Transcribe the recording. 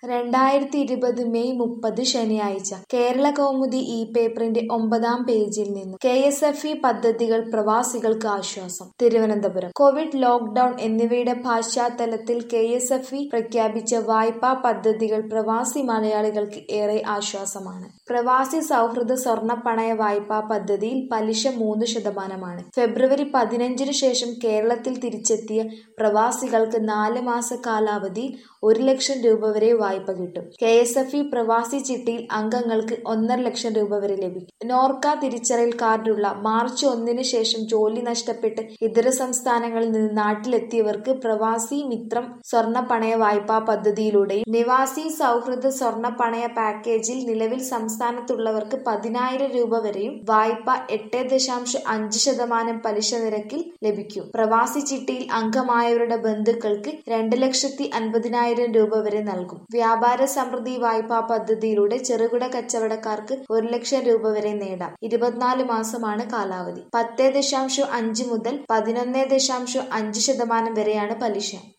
രണ്ടായിരത്തി ഇരുപത് മെയ് മുപ്പത് ശനിയാഴ്ച കേരള കൗമുദി ഈ പേപ്പറിന്റെ ഒമ്പതാം പേജിൽ നിന്ന് കെ എസ് എഫ് ഇ പദ്ധതികൾ പ്രവാസികൾക്ക് ആശ്വാസം തിരുവനന്തപുരം കോവിഡ് ലോക്ഡൌൺ എന്നിവയുടെ പശ്ചാത്തലത്തിൽ കെ എസ് എഫ് ഇ പ്രഖ്യാപിച്ച വായ്പാ പദ്ധതികൾ പ്രവാസി മലയാളികൾക്ക് ഏറെ ആശ്വാസമാണ് പ്രവാസി സൗഹൃദ സ്വർണ്ണ പണയ വായ്പാ പദ്ധതിയിൽ പലിശ മൂന്ന് ശതമാനമാണ് ഫെബ്രുവരി പതിനഞ്ചിന് ശേഷം കേരളത്തിൽ തിരിച്ചെത്തിയ പ്രവാസികൾക്ക് നാല് മാസ കാലാവധിയിൽ ഒരു ലക്ഷം രൂപ വരെ വായ്പ കിട്ടും കെ എസ് എഫ് ഇ പ്രവാസി ചിട്ടിയിൽ അംഗങ്ങൾക്ക് ഒന്നര ലക്ഷം രൂപ വരെ ലഭിക്കും നോർക്ക തിരിച്ചറിയൽ കാർഡുള്ള മാർച്ച് ഒന്നിന് ശേഷം ജോലി നഷ്ടപ്പെട്ട് ഇതര സംസ്ഥാനങ്ങളിൽ നിന്ന് നാട്ടിലെത്തിയവർക്ക് പ്രവാസി മിത്രം സ്വർണ്ണ പണയ വായ്പാ പദ്ധതിയിലൂടെയും നിവാസി സൗഹൃദ സ്വർണ്ണ പണയ പാക്കേജിൽ നിലവിൽ സംസ്ഥാനത്തുള്ളവർക്ക് പതിനായിരം രൂപ വരെയും വായ്പ എട്ട് ദശാംശം അഞ്ച് ശതമാനം പലിശ നിരക്കിൽ ലഭിക്കും പ്രവാസി ചിട്ടിയിൽ അംഗമായവരുടെ ബന്ധുക്കൾക്ക് രണ്ട് ലക്ഷത്തി അൻപതിനായിരം രൂപ വരെ നൽകും വ്യാപാര സമൃദ്ധി വായ്പാ പദ്ധതിയിലൂടെ ചെറുകിട കച്ചവടക്കാർക്ക് ഒരു ലക്ഷം രൂപ വരെ നേടാം ഇരുപത്തിനാല് മാസമാണ് കാലാവധി പത്ത് ദശാംശം അഞ്ച് മുതൽ പതിനൊന്ന് ദശാംശം അഞ്ച് ശതമാനം വരെയാണ് പലിശ